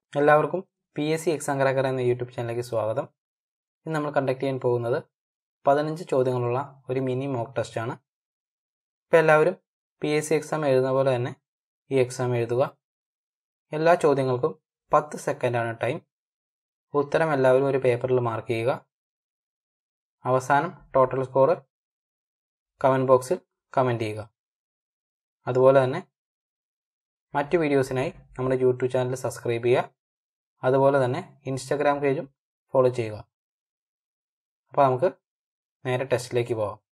എല്ലാവർക്കും P S C exam cracker എന്ന YouTube ചാനലിലേക്ക് സ്വാഗതം ഇന്ന് നമ്മൾ കണ്ടക്ട് ചെയ്യാൻ പോകുന്നത് പതിനഞ്ച് ചോദ്യങ്ങളുള്ള ഒരു മിനി മോക്ക് ടെസ്റ്റാണ് ഇപ്പോൾ എല്ലാവരും പി എസ് സി എക്സാം എഴുതുന്ന പോലെ തന്നെ ഈ എക്സാം എഴുതുക എല്ലാ ചോദ്യങ്ങൾക്കും പത്ത് സെക്കൻഡാണ് ടൈം ഉത്തരം എല്ലാവരും ഒരു പേപ്പറിൽ മാർക്ക് ചെയ്യുക അവസാനം ടോട്ടൽ സ്കോർ കമൻറ്റ് ബോക്സിൽ കമൻറ്റ് ചെയ്യുക അതുപോലെ തന്നെ മറ്റു വീഡിയോസിനായി നമ്മുടെ യൂട്യൂബ് ചാനൽ സബ്സ്ക്രൈബ് ചെയ്യുക അതുപോലെ തന്നെ ഇൻസ്റ്റാഗ്രാം പേജും ഫോളോ ചെയ്യുക അപ്പോൾ നമുക്ക് നേരെ ടെസ്റ്റിലേക്ക് പോകാം